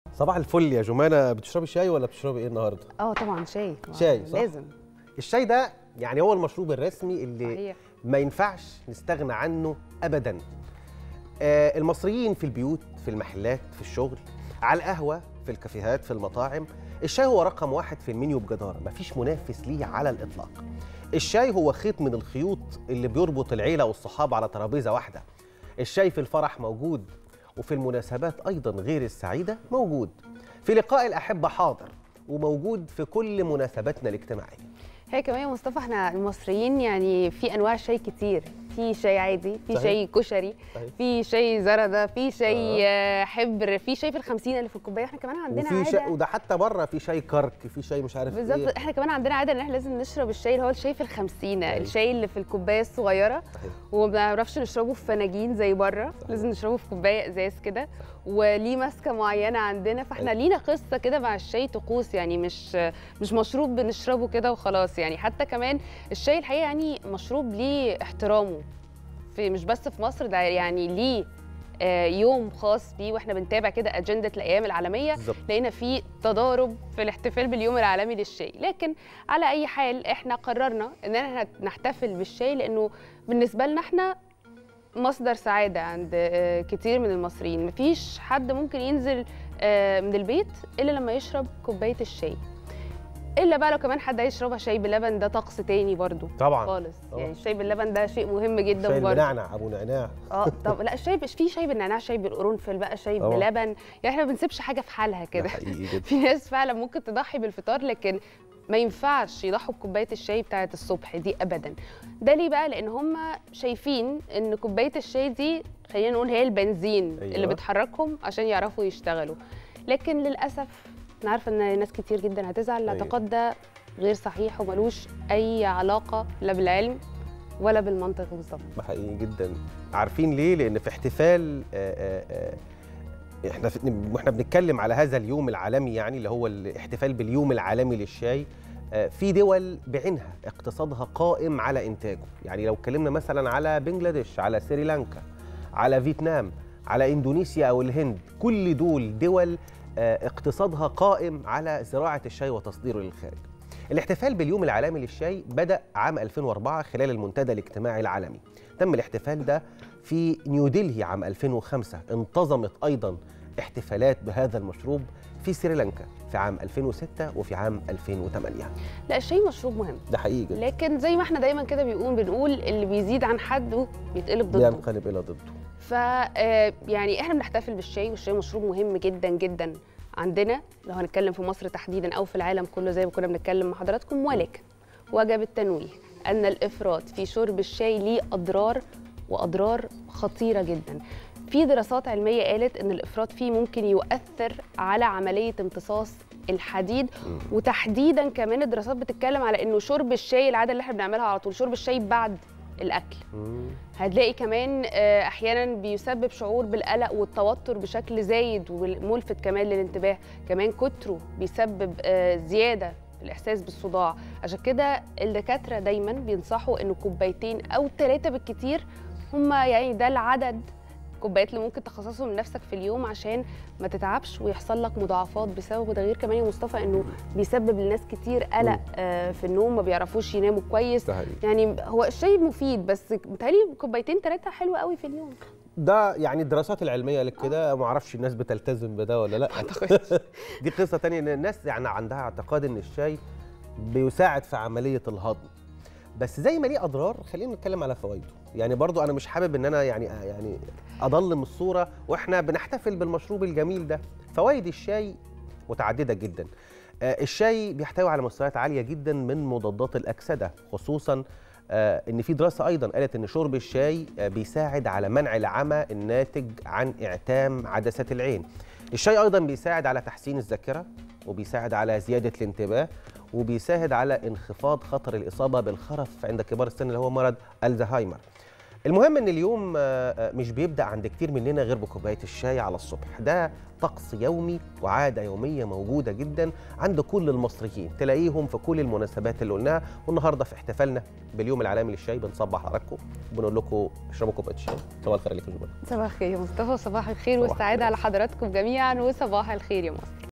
صباح الفل يا جمانه بتشربي شاي ولا بتشربي ايه النهارده اه طبعا شاي شاي، صح؟ لازم الشاي ده يعني هو المشروب الرسمي اللي صحيح ما ينفعش نستغنى عنه ابدا آه المصريين في البيوت في المحلات في الشغل على القهوه في الكافيهات في المطاعم الشاي هو رقم واحد في المنيو بجدارة مفيش منافس ليه على الإطلاق الشاي هو خيط من الخيوط اللي بيربط العيلة والصحاب على ترابيزة واحدة الشاي في الفرح موجود وفي المناسبات أيضا غير السعيدة موجود في لقاء الأحبة حاضر وموجود في كل مناسباتنا الاجتماعية هي كمان يا مصطفى احنا المصريين يعني في انواع شاي كتير في شاي عادي في صحيح. شاي كشري صحيح. في شاي زردة في شاي آه. حبر في شاي في الخمسين اللي في الكوبايه احنا كمان عندنا وفي عاده شاي وده حتى بره في شاي كرك في شاي مش عارف بالظبط ايه احنا كمان عندنا عاده ان احنا لازم نشرب الشاي اللي هو الشاي في الخمسينه أيوة. الشاي اللي في الكوبايه الصغيره صحيح. وما بنعرفش نشربه في فناجين زي بره لازم نشربه في كوبايه ازاز كده وليه ماسكه معينه عندنا فاحنا أيوة. لينا قصه كده مع الشاي طقوس يعني مش مش مشروب بنشربه كده وخلاص يعني حتى كمان الشاي الحقيقه يعني مشروب ليه احترامه في مش بس في مصر ده يعني ليه آه، يوم خاص بيه واحنا بنتابع كده اجنده الايام العالميه بالظبط لقينا في تضارب في الاحتفال باليوم العالمي للشاي لكن على اي حال احنا قررنا ان احنا نحتفل بالشاي لانه بالنسبه لنا احنا مصدر سعاده عند آه، كتير من المصريين مفيش حد ممكن ينزل آه، من البيت الا لما يشرب كوبايه الشاي الا بقى لو كمان حد هيشربها شاي بلبن ده طقس تاني برضو طبعا خالص طبعاً. يعني الشاي باللبن ده شيء مهم جدا شاي برضو بنعنع ابو نعناع اه طب لا الشاي مش في شاي بالنعناع شاي بالقرنفل بقى شاي طبعاً. بلبن يعني احنا ما بنسيبش حاجه في حالها ده كده حقيقي جدا في ناس فعلا ممكن تضحي بالفطار لكن ما ينفعش يضحوا بكوبايه الشاي بتاعه الصبح دي ابدا ده ليه بقى لان هم شايفين ان كوبايه الشاي دي خلينا نقول هي البنزين أيوة. اللي بتحركهم عشان يعرفوا يشتغلوا لكن للاسف انا عارفه ان ناس كتير جدا هتزعل أيوة. الاعتقاد ده غير صحيح وملوش اي علاقه لا بالعلم ولا بالمنطق بالظبط ده حقيقي جدا عارفين ليه لان في احتفال آه، آه، آه، احنا في- واحنا بنتكلم على هذا اليوم العالمي يعني اللي هو الاحتفال باليوم العالمي للشاي آه، في دول بعينها اقتصادها قائم على انتاجه يعني لو اتكلمنا مثلا على بنجلاديش على سريلانكا على فيتنام على اندونيسيا او الهند كل دول دول آه، اقتصادها قائم على زراعه الشاي وتصديره للخارج الاحتفال باليوم العالمي للشاي بدأ عام 2004 خلال المنتدى الاجتماعي العالمي تم الاحتفال ده في نيودلهي عام 2005 انتظمت أيضا احتفالات بهذا المشروب في سريلانكا في عام 2006 وفي عام 2008 لا الشاي مشروب مهم ده حقيقي جدا لكن زي ما احنا دايما كده بيقول بنقول اللي بيزيد عن حده بيتقلب ضده بينقلب إلى ضده ف آه، يعني احنا بنحتفل بالشاي والشاي مشروب مهم جدا جدا عندنا لو هنتكلم في مصر تحديدا او في العالم كله زي ما كنا بنتكلم مع حضراتكم ولكن وجب التنويه ان الافراط في شرب الشاي ليه اضرار واضرار خطيره جدا في دراسات علميه قالت ان الافراط فيه ممكن يؤثر على عمليه امتصاص الحديد وتحديدا كمان الدراسات بتتكلم على انه شرب الشاي العاده اللي احنا بنعملها على طول شرب الشاي بعد الاكل مم. هتلاقي كمان آه، احيانا بيسبب شعور بالقلق والتوتر بشكل زايد وملفت كمان للانتباه كمان كتره بيسبب آه، زياده في الاحساس بالصداع عشان كده الدكاتره دايما بينصحوا انه كوبايتين او ثلاثه بالكتير هما يعني ده العدد كوبايات اللي ممكن تخصصهم لنفسك في اليوم عشان ما تتعبش ويحصل لك مضاعفات بسببه ده غير كمان يا مصطفى انه بيسبب لناس كتير قلق آه، في النوم ما بيعرفوش يناموا كويس ده حقيقي يعني هو الشاي مفيد بس متهيألي كوبايتين ثلاثة حلوة قوي في اليوم ده يعني الدراسات العلمية قالت كده ما اعرفش الناس بتلتزم بده ولا لا دي قصة تانية ان الناس يعني عندها اعتقاد ان الشاي بيساعد في عملية الهضم بس زي ما ليه اضرار خلينا نتكلم على فوائده يعني برضو انا مش حابب ان انا يعني يعني اضلم الصورة واحنا بنحتفل بالمشروب الجميل ده فوائد الشاي متعددة جدا آه، الشاي بيحتوي على مستويات عالية جدا من مضادات الأكسدة خصوصا آه، ان في دراسه ايضا قالت ان شرب الشاي آه، بيساعد على منع العمى الناتج عن اعتام عدسه العين الشاي ايضا بيساعد على تحسين الذاكره وبيساعد على زياده الانتباه وبيساعد على انخفاض خطر الاصابه بالخرف عند كبار السن اللي هو مرض الزهايمر المهم ان اليوم آه، آه، مش بيبدا عند كتير مننا غير بكوبايه الشاي على الصبح ده طقس يومي وعاده يوميه موجوده جدا عند كل المصريين تلاقيهم في كل المناسبات اللي قلناها والنهارده في احتفالنا باليوم العالمي للشاي بنصبح حضراتكم وبنقول لكم اشربوا كوبايه الشاي صباح الخير عليكم يا جماعه صباح الخير يا مصطفى صباح الخير صباح والسعاده الخير. على حضراتكم جميعا وصباح الخير يا مصر